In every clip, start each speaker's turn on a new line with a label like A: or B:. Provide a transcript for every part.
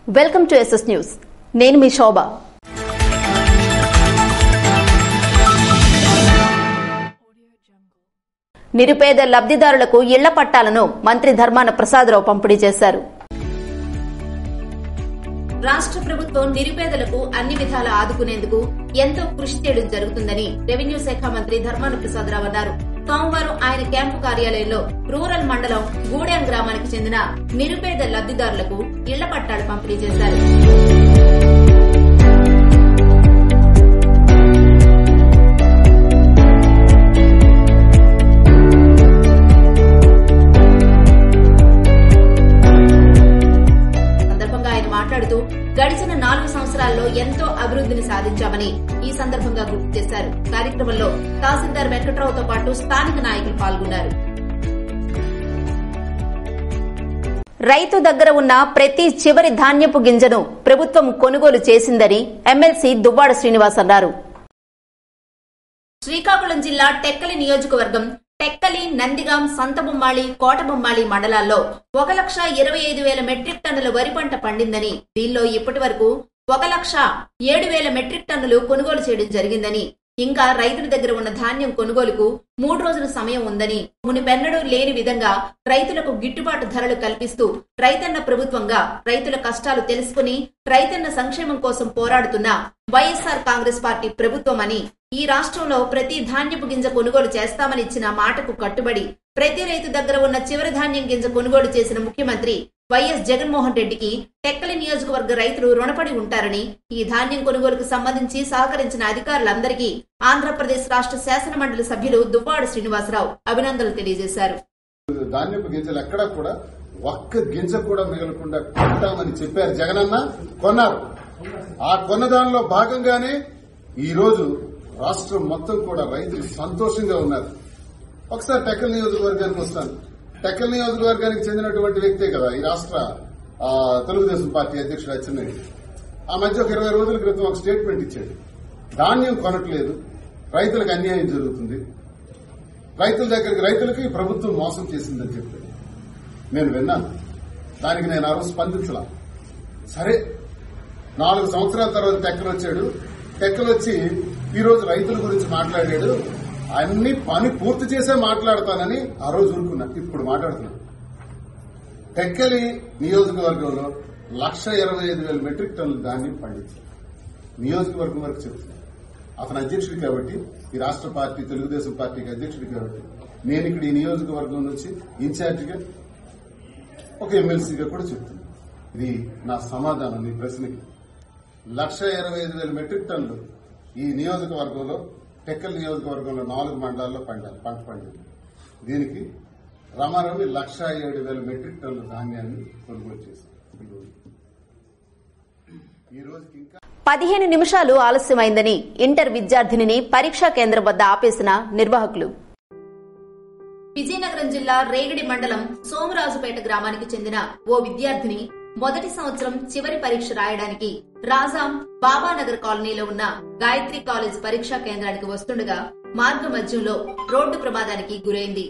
A: Welcome to SS news నేను మీ శోభ నిరుపేద లబ్ధిదారులకు ఇళ్ల పట్టాలను మంత్రి ధర్మాన ప్రసాదరావు పంపిణీ చేశారు రాష్ట్ర ప్రభుత్వం నిరుపేదలకు అన్ని విధాలా ఆదుకునేందుకు ఎంతో కృషి చేయడం జరుగుతుందని రెవెన్యూ శాఖ మంత్రి ధర్మాన ప్రసాదరావు అన్నారు సోమవారం ఆయన క్యాంపు కార్యాలయంలో రూరల్ మండలం గూడెం గ్రామానికి చెందిన నిరుపేద లబ్ధిదారులకు ఇళ్ల పట్టాలు పంపిణీ చేశారు సందర్భంగా ఆయన మాట్లాడుతూ గడిచిన నాలుగు సంవత్సరాల్లో ఎంతో అభివృద్ధిని సాధించామని ఈ సందర్భంగా గుర్తు చేశారు కార్యక్రమంలో తహసీల్దార్ వెంకట్రావుతో పాటు స్థానిక నాయకులు పాల్గొన్నారు రైతు దగ్గర ఉన్న ప్రతి చివరి ధాన్యపు గింజను ప్రభుత్వం కొనుగోలు చేసిందని ఎమ్మెల్సీ దువ్వాడ శ్రీనివాస్ అన్నారు శ్రీకాకుళం జిల్లా టెక్కలి నియోజకవర్గం టెక్కలి నందిగాం సంతబొమ్మాళి కోటబొమ్మాళి మండలాల్లో ఒక లక్ష ఇరవై ఐదు వేల మెట్రిక్ టన్నుల వరి పంట పండిందని దీనిలో ఇప్పటి వరకు ఒక లక్ష ఏడు వేల మెట్రిక్ టన్నులు కొనుగోలు చేయడం జరిగిందని ఇంకా రైతుల దగ్గర ఉన్న ధాన్యం కొనుగోలుకు మూడు రోజుల సమయం ఉందని మునిపెన్నడూ లేని విధంగా రైతులకు గిట్టుబాటు ధరలు కల్పిస్తూ రైతన్న ప్రభుత్వంగా రైతుల కష్టాలు తెలుసుకుని రైతన్న సంక్షేమం కోసం పోరాడుతున్న వైఎస్ఆర్ కాంగ్రెస్ పార్టీ ప్రభుత్వం అని ఈ రాష్ట్రంలో ప్రతి ధాన్యపు గింజ కొనుగోలు చేస్తామని ఇచ్చిన మాటకు కట్టుబడి ప్రతి రైతు దగ్గర ఉన్న చివరి ధాన్యం గింజ కొనుగోలు చేసిన ముఖ్యమంత్రి వైఎస్ జగన్మోహన్ రెడ్డికి టెక్కలి నియోజకవర్గ రైతులు రుణపడి ఉంటారని ఈ ధాన్యం కొనుగోలుకు సంబంధించి సహకరించిన అధికారులందరికీ ఆంధ్రప్రదేశ్ రాష్ట్ర శాసన మండలి సభ్యులు దువ్వాడ శ్రీనివాసరావు అభినందనలు తెలియజేశారు
B: ధాన్యపు గింజలు ఎక్కడా కూడా ఒక్క గింజ కూడా మిగలకుండా కొంటామని చెప్పారు జగనన్న కొన్నారు ఆ కొన్న దానిలో భాగంగానే ఈ రోజు రాష్ట్రం మొత్తం కూడా రైతులు సంతోషంగా ఉన్నారు ఒకసారి టెక్కల్ నియోజకవర్గానికి వస్తాను టెక్కల్ నియోజకవర్గానికి చెందినటువంటి వ్యక్తే కదా ఈ రాష్ట్ర ఆ, తెలుగుదేశం పార్టీ అధ్యక్షుడు అచ్చెన్నాయుడు ఆ మధ్య ఒక ఇరవై రోజుల క్రితం ఒక స్టేట్మెంట్ ఇచ్చాడు ధాన్యం కొనట్లేదు రైతులకు అన్యాయం జరుగుతుంది రైతుల దగ్గరికి రైతులకి ప్రభుత్వం మోసం చేసిందని చెప్పాడు నేను విన్నాను దానికి నేను ఆ రోజు స్పందించలా సరే నాలుగు సంవత్సరాల తర్వాత టెక్కలు వచ్చాడు టెక్కలు వచ్చి ఈ రోజు రైతుల గురించి మాట్లాడాడు అన్ని పని పూర్తి చేసే మాట్లాడతానని ఆ రోజు ఊరుకున్నా ఇప్పుడు మాట్లాడుతున్నాను టెక్కలి నియోజకవర్గంలో లక్ష ఇరవై ఐదు వేల మెట్రిక్ టన్నుల ధాన్యం పండించారు నియోజకవర్గం వరకు చెప్తున్నాను అతను అధ్యక్షుడు కాబట్టి ఈ రాష్ట్ర పార్టీ తెలుగుదేశం పార్టీకి అధ్యక్షుడు కాబట్టి నేను ఇక్కడ ఈ నియోజకవర్గం నుంచి ఇన్ఛార్జిగా ఒక ఎమ్మెల్సీగా కూడా చెప్తున్నాను ఇది నా సమాధానం నీ ప్రశ్నకి లక్ష ఇరవై ఐదు వేల మెట్రిక్ టన్నులు ఈ నియోజకవర్గంలో టెక్కల్ నియోజకవర్గంలో నాలుగు మండలాల్లో పండాలి పంట పండింది దీనికి రమారమి లక్ష ఏడు వేల మెట్రిక్ టన్నుల ధాన్యాన్ని కొనుగోలు చేశారు ఈ రోజుకి ఇంకా
A: పదిహేను నిమిషాలు ఆలస్యమైందని ఇంటర్ విద్యార్థినిని పరీక్షా కేంద్రం వద్ద ఆపేసిన నిర్వాహకులు విజయనగరం జిల్లా రేగడి మండలం సోమరాజుపేట గ్రామానికి చెందిన ఓ విద్యార్థిని మొదటి సంవత్సరం చివరి పరీక్ష రాయడానికి రాజాం బాబానగర్ కాలనీలో ఉన్న గాయత్రి కాలేజ్ పరీక్షా కేంద్రానికి వస్తుండగా మార్గ మధ్యంలో రోడ్డు ప్రమాదానికి గురైంది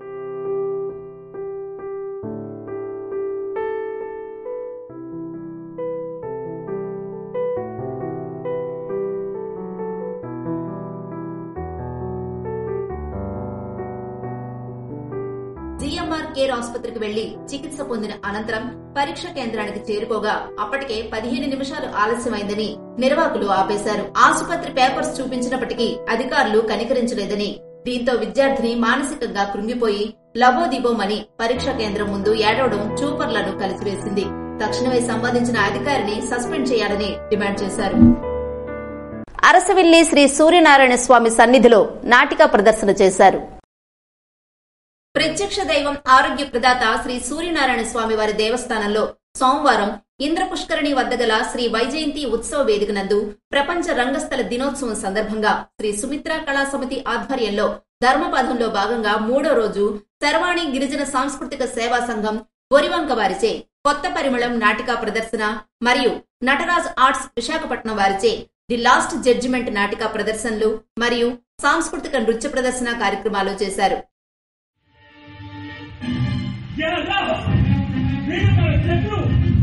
A: జిఎంఆర్ కేర్ ఆసుపత్రికి వెళ్లి చికిత్స పొందిన అనంతరం పరీక్ష కేంద్రానికి చేరుకోగా అప్పటికే పదిహేను నిమిషాలు ఆలస్యమైందని నిర్వాహకులు ఆపేశారు ఆసుపత్రి పేపర్స్ చూపించినప్పటికీ అధికారులు కనికరించలేదని దీంతో విద్యార్థిని మానసికంగా కృంగిపోయి లబోదిబోమని పరీక్ష కేంద్రం ముందు ఏడవడం చూపర్లను కలిసివేసింది తక్షణమే సంబంధించిన అధికారిని సస్పెండ్ చేయాలని డిమాండ్ చేశారు అరసవిల్లి శ్రీ సూర్యనారాయణ స్వామి సన్నిధిలో నాటిక ప్రదర్శన చేశారు ప్రత్యక్ష దైవం ఆరోగ్య ప్రదాత శ్రీ సూర్యనారాయణ స్వామి వారి దేవస్థానంలో సోమవారం ఇంద్ర పుష్కరిణి వద్ద గల శ్రీ వైజయంతి ఉత్సవ వేదిక నందు ప్రపంచ రంగస్థల దినోత్సవం సందర్భంగా శ్రీ సుమిత్ర కళా సమితి ఆధ్వర్యంలో ధర్మపథంలో భాగంగా మూడో రోజు శర్వాణి గిరిజన సాంస్కృతిక సేవా సంఘం బొరివంక వారిచే కొత్త పరిమళం నాటికా ప్రదర్శన మరియు నటరాజ్ ఆర్ట్స్ విశాఖపట్నం వారిచే ది లాస్ట్ జడ్జిమెంట్ నాటికా ప్రదర్శనలు మరియు సాంస్కృతిక నృత్య ప్రదర్శన కార్యక్రమాలు చేశారు
C: ఎరా! వీడు మన శత్రువు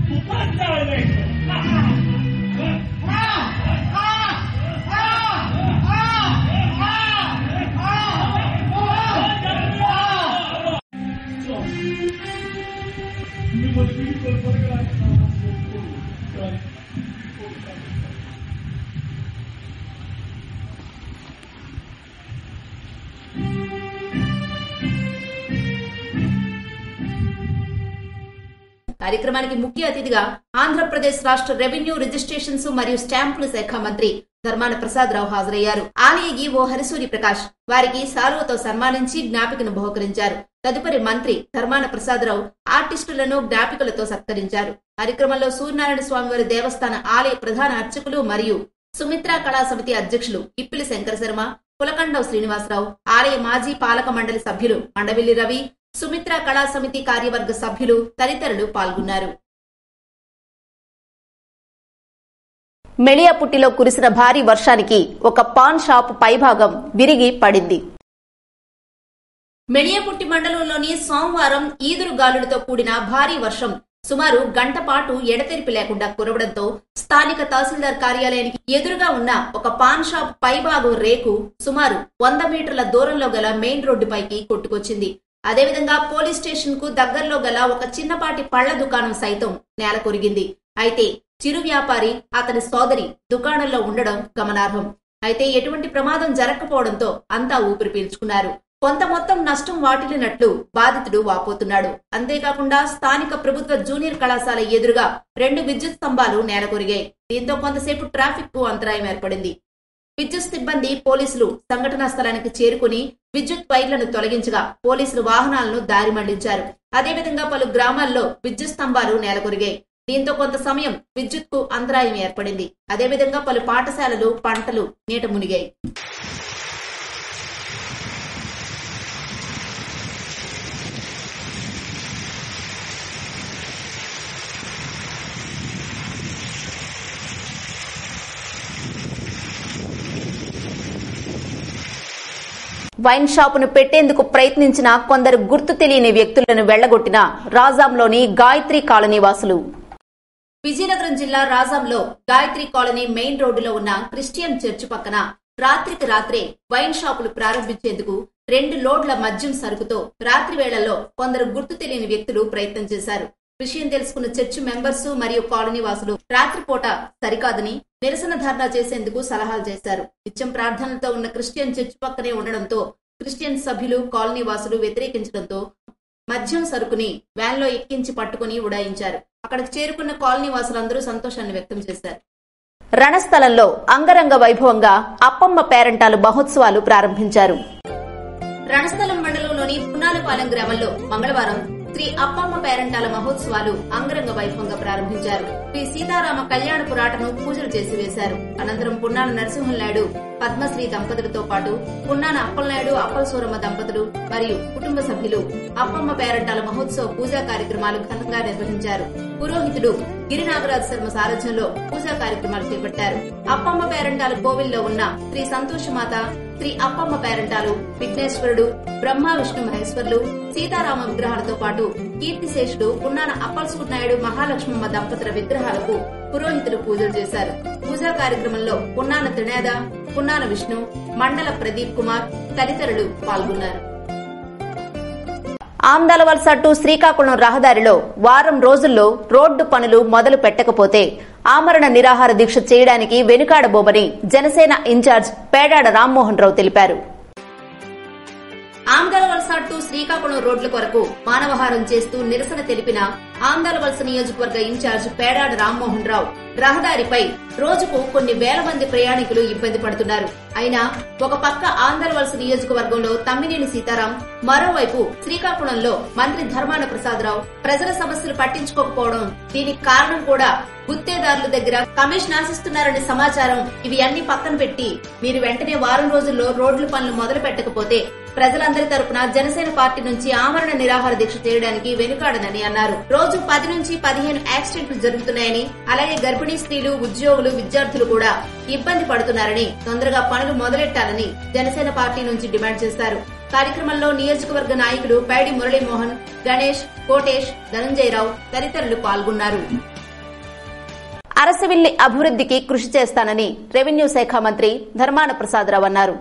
A: కార్యక్రమానికి ముఖ్య అతిథిగా ఆంధ్రప్రదేశ్ రాష్ట్ర రెవెన్యూ రిజిస్ట్రేషన్స్ మరియు స్టాంపుల శాఖ మంత్రి ధర్మాన ప్రసాదరావు హాజరయ్యారు ఆలయ ఈవో హరిసూరి ప్రకాష్ వారికి సాలువతో సన్మానించి జ్ఞాపికను బహుకరించారు తదుపరి మంత్రి ధర్మాన ప్రసాదరావు ఆర్టిస్టులను జ్ఞాపికలతో సత్కరించారు కార్యక్రమంలో సూర్యనారాయణ స్వామి వారి దేవస్థాన ఆలయ ప్రధాన అర్చకులు మరియు సుమిత్రా కళా సమితి అధ్యక్షులు ఇప్పిలి శంకర శర్మ పులకండవ్ శ్రీనివాసరావు ఆలయ మాజీ పాలక మండలి సభ్యులు మండవిల్లి రవి సుమిత్రా కళా సమితి కార్యవర్గ సభ్యులు తదితరులు పాల్గొన్నారు మెళియాపుట్టిలో కురిసిన భారీ వర్షానికి ఒక పాన్ షాప్ పైభాగం విరిగి పడింది మెళియాపుట్టి మండలంలోని సోమవారం ఈదురు గాలులతో కూడిన భారీ వర్షం సుమారు గంట పాటు ఎడతెరిపి లేకుండా కురవడంతో స్థానిక తహసీల్దార్ కార్యాలయానికి ఎదురుగా ఉన్న ఒక పాన్ షాప్ పైభాగం రేకు సుమారు వంద మీటర్ల దూరంలో గల మెయిన్ రోడ్డుపైకి కొట్టుకొచ్చింది అదేవిధంగా పోలీస్ స్టేషన్ కు దగ్గరలో గల ఒక చిన్నపాటి పళ్ల దుకాణం సైతం నేల కొరిగింది అయితే చిరు వ్యాపారి అతని సోదరి దుకాణంలో ఉండడం గమనార్హం అయితే ఎటువంటి ప్రమాదం జరగకపోవడంతో అంతా ఊపిరి పీల్చుకున్నారు కొంత మొత్తం నష్టం వాటిల్లినట్లు బాధితుడు వాపోతున్నాడు అంతేకాకుండా స్థానిక ప్రభుత్వ జూనియర్ కళాశాల ఎదురుగా రెండు విద్యుత్ స్తంభాలు నేలకొరిగాయి దీంతో కొంతసేపు ట్రాఫిక్ కు అంతరాయం ఏర్పడింది విద్యుత్ సిబ్బంది పోలీసులు సంఘటనా స్థలానికి చేరుకుని విద్యుత్ వైర్లను తొలగించగా పోలీసులు వాహనాలను దారి మళ్లించారు అదేవిధంగా పలు గ్రామాల్లో విద్యుత్ స్తంభాలు నేలకొరిగాయి దీంతో కొంత సమయం విద్యుత్ కు అంతరాయం ఏర్పడింది అదేవిధంగా పలు పాఠశాలలు పంటలు నీట మునిగాయి వైన్ షాపును పెట్టేందుకు ప్రయత్నించిన కొందరు గుర్తు తెలియని వ్యక్తులను వెళ్లగొట్టిన రాజాంలోని గాయత్రి కాలనీ వాసులు విజయనగరం జిల్లా రాజాంలో గాయత్రి కాలనీ మెయిన్ రోడ్డులో ఉన్న క్రిస్టియన్ చర్చ్ పక్కన రాత్రికి రాత్రే వైన్ షాపులు ప్రారంభించేందుకు రెండు లోడ్ల మద్యం సరుకుతో రాత్రి వేళల్లో కొందరు గుర్తు తెలియని వ్యక్తులు ప్రయత్నం చేశారు విషయం తెలుసుకున్న చర్చ్ మెంబర్స్ మరియు కాలనీ వాసులు రాత్రిపూట సరికాదని నిరసన ధర్నా చేసేందుకు సలహాలు చేశారు నిత్యం ప్రార్థనలతో ఉన్న క్రిస్టియన్ చర్చ్ పక్కనే ఉండడంతో క్రిస్టియన్ సభ్యులు కాలనీ వాసులు వ్యతిరేకించడంతో మద్యం సరుకుని వ్యాన్లో ఎక్కించి పట్టుకుని ఉడాయించారు అక్కడికి చేరుకున్న కాలనీ వాసులందరూ సంతోషాన్ని వ్యక్తం చేశారు రణస్థలంలో అంగరంగ వైభవంగా అప్పమ్మ పేరంటాలు మహోత్సవాలు ప్రారంభించారు రణస్థలం మండలంలోని పున్నాలపాలెం గ్రామంలో మంగళవారం శ్రీ అప్పమ్మ పేరంటాల మహోత్సవాలు అంగరంగ వైభవంగా ప్రారంభించారు శ్రీ సీతారామ కళ్యాణ పురాటను పూజలు చేసి వేశారు అనంతరం పున్నాన నరసింహనాయుడు పద్మశ్రీ దంపతులతో పాటు పున్నాన అప్పలనాయుడు అప్పలసూరమ్మ దంపతులు మరియు కుటుంబ సభ్యులు అప్పమ్మ పేరంటాల మహోత్సవ పూజా కార్యక్రమాలు ఘనంగా నిర్వహించారు పురోహితుడు గిరినాగరాజు శర్మ సారథ్యంలో పూజా కార్యక్రమాలు చేపట్టారు అప్పమ్మ పేరంటాల కోవిల్లో ఉన్న శ్రీ సంతోషమాత శ్రీ అప్పమ్మ పేరంటాలు విఘ్నేశ్వరుడు బ్రహ్మ విష్ణు మహేశ్వరులు సీతారామ విగ్రహాలతో పాటు కీర్తిశేషుడు పున్నాన అప్పలసూర్ నాయుడు మహాలక్ష్మమ్మ దంపతుల విగ్రహాలకు పురోహితులు పూజలు చేశారు పూజా కార్యక్రమంలో పున్నాన త్రినేద పున్నాన విష్ణు మండల ప్రదీప్ కుమార్ తదితరులు పాల్గొన్నారు ఆమ్దాలవలస టు శ్రీకాకుళం రహదారిలో వారం రోజుల్లో రోడ్డు పనులు మొదలు పెట్టకపోతే ఆమరణ నిరాహార దీక్ష చేయడానికి వెనుకాడబోమని జనసేన ఇన్ఛార్జ్ పేడాడ రామ్మోహన్ రావు తెలిపారు ఆమ్దాల వలస టు శ్రీకాకుళం రోడ్ల కొరకు మానవహారం చేస్తూ నిరసన తెలిపిన ఆంధ్ర వలస నియోజకవర్గ ఇన్ఛార్జ్ పేడాడ రామ్మోహన్ రావు రహదారిపై రోజుకు కొన్ని వేల మంది ప్రయాణికులు ఇబ్బంది పడుతున్నారు అయినా ఒక పక్క ఆంధ్ర వలస నియోజకవర్గంలో తమ్మినేని సీతారాం మరోవైపు శ్రీకాకుళంలో మంత్రి ధర్మాన ప్రసాదరావు ప్రజల సమస్యలు పట్టించుకోకపోవడం దీనికి కారణం కూడా గుత్తేదారుల దగ్గర కమిషన్ ఆశిస్తున్నారనే సమాచారం ఇవి అన్ని పక్కన పెట్టి మీరు వెంటనే వారం రోజుల్లో రోడ్ల పనులు మొదలు పెట్టకపోతే ప్రజలందరి తరపున జనసేన పార్టీ నుంచి ఆమరణ నిరాహార దీక్ష చేయడానికి వెనుకాడదని అన్నారు రోజు పది నుంచి పదిహేను యాక్సిడెంట్లు జరుగుతున్నాయని అలాగే గర్భిణీ స్త్రీలు ఉద్యోగులు విద్యార్థులు కూడా ఇబ్బంది పడుతున్నారని తొందరగా పనులు మొదలెట్టాలని జనసేన పార్టీ నుంచి డిమాండ్ చేశారు కార్యక్రమంలో నియోజకవర్గ నాయకులు పైడి మురళీమోహన్ గణేష్ కోటేష్ ధనంజయరావు తదితరులు పాల్గొన్నారు అరసవిల్లి అభివృద్ధికి కృషి చేస్తానని రెవెన్యూ శాఖ మంత్రి ధర్మాన ప్రసాదరావు అన్నారు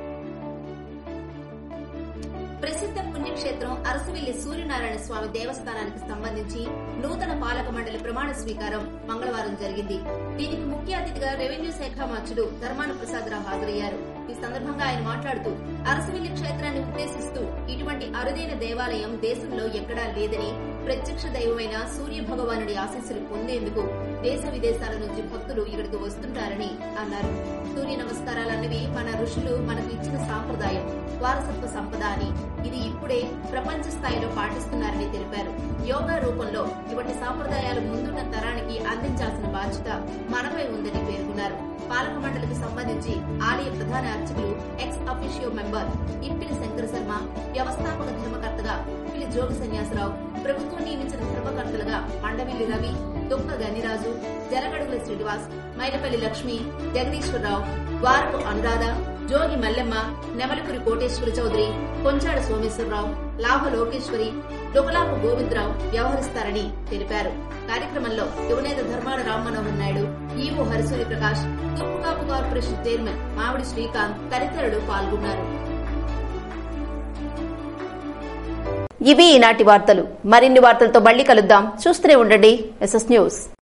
A: ప్రసిద్ధ పుణ్యక్షేత్రం అరసవిల్లి సూర్యనారాయణ స్వామి దేవస్థానానికి సంబంధించి నూతన పాలక మండలి ప్రమాణ స్వీకారం మంగళవారం జరిగింది దీనికి ముఖ్య అతిథిగా రెవెన్యూ శాఖ మంత్రుడు ధర్మాన ప్రసాదరావు హాజరయ్యారు ఈ సందర్భంగా ఆయన మాట్లాడుతూ అరసవిల్లి క్షేత్రాన్ని ఉద్దేశిస్తూ ఇటువంటి అరుదైన దేవాలయం దేశంలో ఎక్కడా లేదని ప్రత్యక్ష దైవమైన సూర్య భగవానుడి ఆశీస్సులు పొందేందుకు దేశ విదేశాల నుంచి భక్తులు ఇక్కడికి వస్తుంటారని అన్నారు సూర్య నమస్కారాలన్నవి మన ఋషులు మనకు ఇచ్చిన సాంప్రదాయం వారసత్వ సంపద అని ఇది ఇప్పుడే ప్రపంచ స్థాయిలో పాటిస్తున్నారని తెలిపారు యోగా రూపంలో ఇటువంటి సాంప్రదాయాలు ముందున్న తరానికి అందించాల్సిన బాధ్యత మనపై ఉందని పేర్కొన్నారు పాలక మండలికి సంబంధించి ఆలయ ప్రధాన అర్చకులు ex officio member Impili Shankara Sharma వ్యవస్థాపక ధర్మకర్తగా ఇంపిలి జోగి సన్యాసరావు ప్రభుత్వం నియమించిన ధర్మకర్తలుగా మండవిల్లి రవి దుక్క గనిరాజు జలగడుగుల శ్రీనివాస్ మైనపల్లి లక్ష్మి జగదీశ్వరరావు వారపు అనురాధ జోగి మల్లెమ్మ నెమలపురి కోటేశ్వర చౌదరి కొంచాడ సోమేశ్వరరావు లాభ లోకేశ్వరి డుగలాపు గోవిందరావు వ్యవహరిస్తారని తెలిపారు కార్యక్రమంలో యువనేత ధర్మాన రామ్మనోహర్ నాయుడు ఈవో హరిసూరి ప్రకాష్ తూర్పుకాపు కార్పొరేషన్ చైర్మన్ మామిడి శ్రీకాంత్ తదితరులు పాల్గొన్నారు ఇవి ఈనాటి వార్తలు మరిన్ని వార్తలతో మళ్ళీ కలుద్దాం చూస్తూనే ఉండండి ఎస్ఎస్ న్యూస్